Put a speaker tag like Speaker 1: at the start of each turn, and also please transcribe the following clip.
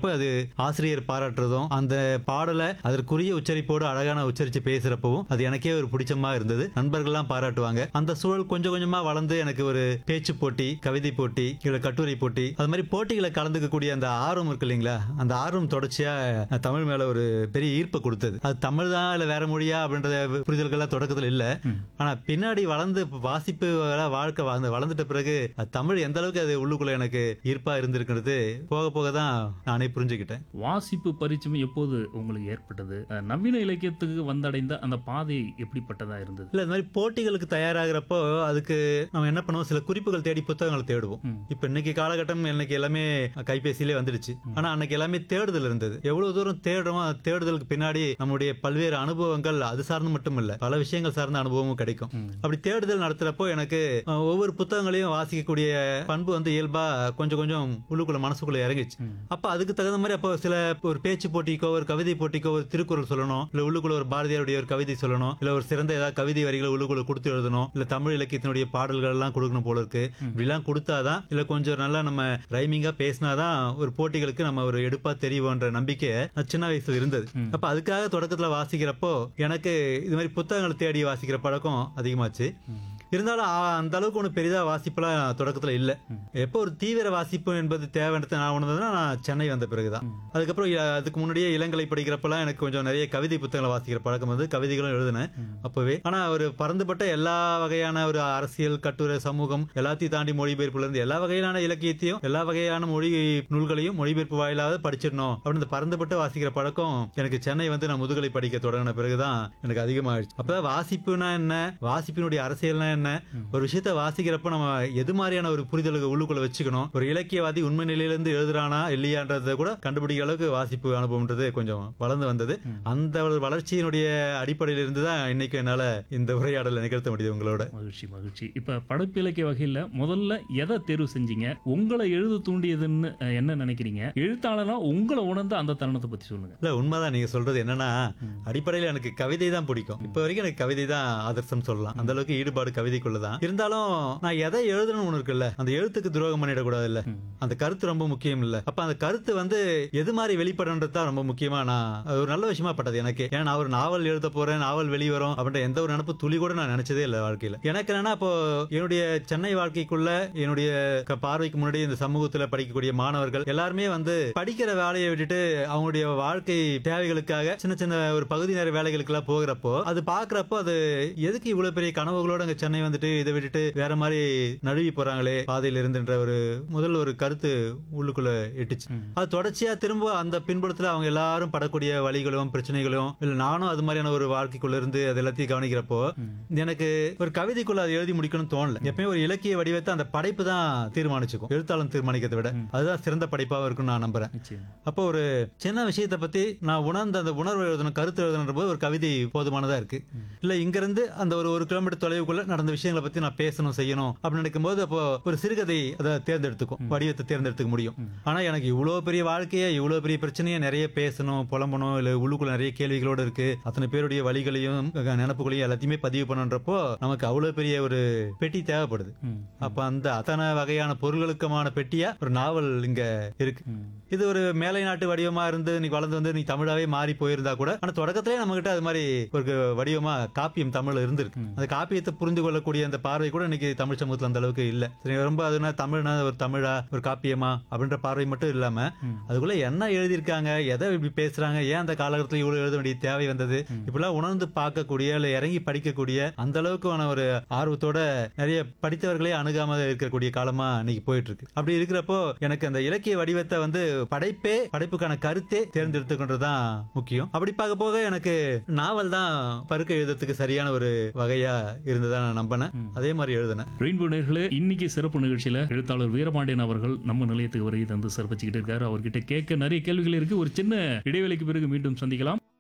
Speaker 1: வாசிக்கிறப்ப அது ஆசிரியர் பாராட்டுறதும் அந்த பாடலை அதற்குரிய உச்சரிப்போடு அழகான உச்சரிச்சு பேசுறப்பவும் அது எனக்கே ஒரு பிடிச்சமா இருந்தது நண்பர்கள்லாம் பாராட்டுவாங்க அந்த சூழல் கொஞ்சம் கொஞ்சமா வளர்ந்து எனக்கு ஒரு பேச்சு போட்டி கவிதை போட்டி இல்ல கட்டுரை போட்டி அது மாதிரி போட்டிகளை கலந்துக்கக்கூடிய அந்த ஆர்வம் இருக்கு இல்லைங்களா அந்த ஆர்வம் தொடர்ச்சியா தமிழ் மேல ஒரு பெரிய ஈர்ப்பை கொடுத்தது அது தமிழ் தான் இல்ல வேற மொழியா அப்படின்ற புரிதல்கள்லாம் தொடக்கத்துல இல்ல ஆனா பின்னாடி வளர்ந்து வாசிப்பு வர- வாழ்க்கை வாழ்ந்து வளர்ந்துட்ட பிறகு அது தமிழ் எந்த அளவுக்கு அது உள்ளுக்குள்ள எனக்கு ஈர்ப்பா இருந்திருக்கிறது போக போக தான் நானே புரிஞ்சுக்கிட்டேன்
Speaker 2: வாசிப்பு பரிச்சயம் எப்போது உங்களுக்கு ஏற்பட்டது அஹ், நவீன இலக்கியத்துக்கு வந்தடைந்த அந்த பாதை எப்படிப்பட்டதா இருந்தது
Speaker 1: இல்ல இந்த மாதிரி போட்டிகளுக்கு தயாராகிறப்போ அதுக்கு நம்ம என்ன பண்ணுவோம் சில குறிப்புகள் தேடி புத்தகங்களை தேடுவோம்
Speaker 2: ம்.
Speaker 1: இப்ப இன்னைக்கு காலகட்டம் இன்னைக்கு எல்லாமே கைபேசியிலே வந்துடுச்சு ஆனா அன்னைக்கு எல்லாமே தேடுதல் இருந்தது எவ்வளவு தூரம் தேடுறோமோ அந்த தேடுதலுக்கு பின்னாடி நம்முடைய பல்வேறு அனுபவங்கள் அது சார்ந்து மட்டும் இல்ல பல விஷயங்கள் சார்ந்த அனுபவமும் கிடைக்கும் அப்படி தேடுதல் நடத்துறப்போ எனக்கு அஹ், ஒவ்வொரு புத்தகங்களையும் வாசிக்கக்கூடிய பண்பு வந்து இயல்பா கொஞ்சம் கொஞ்சம் உள்ளுக்குள்ள மனசுக்குள்ள இறங்கிச்சு அப்ப அதுக்கு தகுந்த மாதிரி அப்போ சில ஒரு பேச்சு போட்டிக்கோ ஒரு கவிதை போட்டிக்கோ ஒரு திருக்குறள் சொல்லணும் இல்ல உள்ளுக்குள்ள ஒரு பாரதியாருடைய ஒரு கவிதை சொல்லணும் இல்ல ஒரு சிறந்த ஏதாவது கவிதை வரிகளை உள்ளுக்குள்ள கொடுத்து எழுதணும் இல்ல தமிழ் இலக்கியத்தினுடைய பாடல்கள் எல்லாம் கொடுக்கணும் போல இருக்கு இப்படிலாம் கொடுத்தாதான் இல்ல கொஞ்சம் நல்லா நம்ம ரைமிங்கா பேசினாதான் ஒரு போட்டிகளுக்கு நம்ம ஒரு எடுப்பா தெரியுவோன்ற நம்பிக்கை அது சின்ன வயசுல இருந்தது அப்ப அதுக்காக தொடக்கத்துல வாசிக்கிறப்போ எனக்கு இது மாதிரி புத்தகங்களை தேடி வாசிக்கிற பழக்கம் அதிகமாச்சு இருந்தாலும் ஆ, அந்த அளவுக்கு ஒன்றும் பெரிதா வாசிப்புலாம் தொடக்கத்துல இல்ல எப்போ ஒரு தீவிர வாசிப்பு என்பது தேவைன்றது நான் உணர்ந்ததுன்னா நான் சென்னை வந்த பிறகுதான் அதுக்கப்புறம் இ- அதுக்கு முன்னாடியே இளங்கலை படிக்கிறப்பெல்லாம் எனக்கு கொஞ்சம் நிறைய கவிதை புத்தகங்களை வாசிக்கிற பழக்கம் வந்து கவிதைகளும் எழுதினேன் அப்பவே ஆனா ஒரு பறந்துபட்ட எல்லா வகையான ஒரு அரசியல் கட்டுரை சமூகம் எல்லாத்தையும் தாண்டி மொழிபெயர்ப்புல இருந்து எல்லா வகையான இலக்கியத்தையும் எல்லா வகையான மொழி நூல்களையும் மொழிபெயர்ப்பு வாயிலாவது படிச்சிடணும் அப்படின்னு இந்த பறந்துபட்டு வாசிக்கிற பழக்கம் எனக்கு சென்னை வந்து நான் முதுகலை படிக்க தொடங்கின பிறகுதான் எனக்கு அதிகமாகிடுச்சு அப்ப வாசிப்புனா என்ன வாசிப்பினுடைய அரசியல்னா என்ன ஒரு விஷயத்த வாசிக்கிறப்ப நம்ம எது மாதிரியான ஒரு புரிதலுக்கு உள்ளுக்குள்ள வச்சுக்கணும் ஒரு இலக்கியவாதி உண்மை நிலையிலிருந்து எழுதுறானா இல்லையான்றத கூட கண்டுபிடிக்கிற அளவுக்கு வாசிப்பு அனுபவம்ன்றது கொஞ்சம் வளர்ந்து வந்தது அந்த ஒரு வளர்ச்சியினுடைய அடிப்படையில இருந்து தான் இன்னைக்கு என்னால இந்த உரையாடலை நிகழ்த்த முடியுது உங்களோட
Speaker 2: மகிழ்ச்சி மகிழ்ச்சி இப்ப படைப்பு இலக்கிய வகையில முதல்ல எதை தேர்வு செஞ்சீங்க உங்களை எழுத தூண்டியதுன்னு அஹ், என்ன நினைக்கிறீங்க எழுத்தாளரா உங்களை உணர்ந்த அந்த தருணத்தை பத்தி சொல்லுங்க
Speaker 1: இல்ல உண்மைதான் நீங்க சொல்றது என்னன்னா அடிப்படையில எனக்கு கவிதை தான் பிடிக்கும் இப்ப வரைக்கும் எனக்கு கவிதை தான் ஆதர்சம் சொல்லலாம் அந்த அளவுக்கு ஈடுபாடு கவிதைக்குள்ளதான் இருந்தாலும் நான் எதை எழுதணும்னு ஒண்ணு இருக்குல்ல அந்த எழுத்துக்கு துரோகம் பண்ணிடக்கூடாது இல்ல அந்த கருத்து ரொம்ப முக்கியம் இல்ல அப்ப அந்த கருத்து வந்து எது மாதிரி வெளிப்படன்றது தான் ரொம்ப முக்கியமா நான் அது ஒரு நல்ல விஷயமா பட்டது எனக்கு ஏன்னா நான் ஒரு நாவல் எழுத போறேன் நாவல் வெளிவரும் அப்படின்ற எந்த ஒரு நினப்பு துளி கூட நான் நினைச்சதே இல்ல வாழ்க்கையில எனக்கு என்னன்னா இப்போ என்னுடைய சென்னை வாழ்க்கைக்குள்ள என்னுடைய க- பார்வைக்கு முன்னாடி இந்த சமூகத்துல படிக்கக்கூடிய மாணவர்கள் எல்லாருமே வந்து படிக்கிற வேலையை விட்டுட்டு அவங்களுடைய வாழ்க்கை தேவைகளுக்காக சின்ன சின்ன ஒரு பகுதி நேர வேலைகளுக்கு எல்லாம் போகிறப்போ அது பாக்குறப்போ அது எதுக்கு இவ்வளவு பெரிய கனவுகளோட அங்க சென்னை வந்துட்டு இதை விட்டுட்டு வேற மாதிரி நழுவி போறாங்களே பாதையில இருந்துன்ற ஒரு முதல் ஒரு கருத்து உள்ளுக்குள்ள எட்டுச்சு அது தொடர்ச்சியா திரும்ப அந்த பின்புலத்துல அவங்க எல்லாரும் படக்கூடிய வழிகளும் பிரச்சனைகளும் இல்ல நானும் அது மாதிரியான ஒரு வாழ்க்கைக்குள்ள இருந்து அது எல்லாத்தையும் கவனிக்கிறப்போ எனக்கு ஒரு கவிதைக்குள்ள அதை எழுதி முடிக்கணும்னு தோணல எப்பயும் ஒரு இலக்கிய வடிவத்தை அந்த படைப்பு தான் தீர்மானிச்சுக்கும் எழுத்தாளன் தீர்மானிக்கிறதை விட அதுதான் சிறந்த படைப்பாக இருக்கும்னு நான் நம்புறேன்
Speaker 2: நிச்சயம்
Speaker 1: அப்போ ஒரு சின்ன விஷயத்தை பத்தி நான் உணர்ந்த அந்த உணர்வு எழுதணும் கருத்து எழுதணுன்ற போது ஒரு கவிதை போதுமானதா இருக்கு இல்ல இங்க இருந்து அந்த ஒரு ஒரு கிலோமீட்டர் தொலைவுக்குள்ள நடந்த விஷயங்களை பத்தி நான் பேசணும் செய்யணும் அப்படின்னு நினைக்கும் போது அப்போ ஒரு சிறுகதை அதை தேர்ந்தெடுத்துக்கும் வடிவத்தை தேர்ந்தெடுத்துக்க முடியும் ஆனா எனக்கு இவ்வளவு பெரிய வாழ்க்கையை இவ்வளவு பெரிய பிரச்சனையை நிறைய பேசணும் புலம்பணும் இல்ல உள்ளுக்குள்ள நிறைய கேள்விகளோட இருக்கு அத்தனை பேருடைய வழிகளையும் அஹ், நினப்புகளையும் எல்லாத்தையுமே பதிவு பண்ணுன்றப்போ நமக்கு அவ்வளவு பெரிய ஒரு பெட்டி தேவைப்படுது
Speaker 2: ம்.
Speaker 1: அப்ப அந்த அத்தனை வகையான பொருள்களுக்குமான பெட்டியா ஒரு நாவல் இங்க இருக்கு
Speaker 2: ம்.
Speaker 1: இது ஒரு மேலை நாட்டு வடிவமா இருந்து நீ வளர்ந்து வந்து நீ தமிழாவே மாறி போயிருந்தா கூட ஆனா தொடக்கத்திலே நம்ம கிட்ட அது மாதிரி ஒரு வடிவமா காப்பியம் தமிழ்ல இருந்திருக்கு அந்த காப்பியத்தை புரிந்து கொள்ளக்கூடிய அந்த பார்வை கூட இன்னைக்கு தமிழ் சமூகத்துல அந்த அளவுக்கு இல்ல சரி ரொம்ப அதுனா தமிழ்னா ஒரு தமிழா ஒரு காப்பியமா அப்படின்ற பார்வை மட்டும் இல்லாம அதுக்குள்ள என்ன எழுதியிருக்காங்க எதை இப்படி பேசுறாங்க ஏன் அந்த காலகட்டத்தில் இவ்வளவு எழுத வேண்டிய தேவை வந்தது இப்படிலாம் உணர்ந்து பார்க்கக்கூடிய இல்ல இறங்கி படிக்கக்கூடிய அந்த அளவுக்கான ஒரு ஆர்வத்தோட நிறைய படித்தவர்களே அணுகாம இருக்கக்கூடிய காலமா இன்னைக்கு போயிட்டு இருக்கு அப்படி இருக்கிறப்போ எனக்கு அந்த இலக்கிய வடிவத்தை வந்து படைப்பே படைப்புக்கான கருத்தே தேர்ந்தெடுத்துக்கின்றதுதான் முக்கியம் அப்படி பார்க்க போக எனக்கு நாவல் தான் பருக்க எழுதுறதுக்கு சரியான ஒரு வகையா இருந்ததா நான் நம்பினேன் அதே மாதிரி எழுதினேன்
Speaker 2: ரெயின்போ நேர்களே இன்னைக்கு சிறப்பு நிகழ்ச்சியில எழுத்தாளர் வீரபாண்டியன் அவர்கள் நம்ம நிலையத்துக்கு வருகை தந்து சிறப்பிச்சுக்கிட்டு இருக்காரு அவர்கிட்ட கேட்க நிறைய கேள்விகள் இருக்கு ஒரு சின்ன இடைவேளைக்கு பிறகு மீண்டும் சந்திக்கலாம்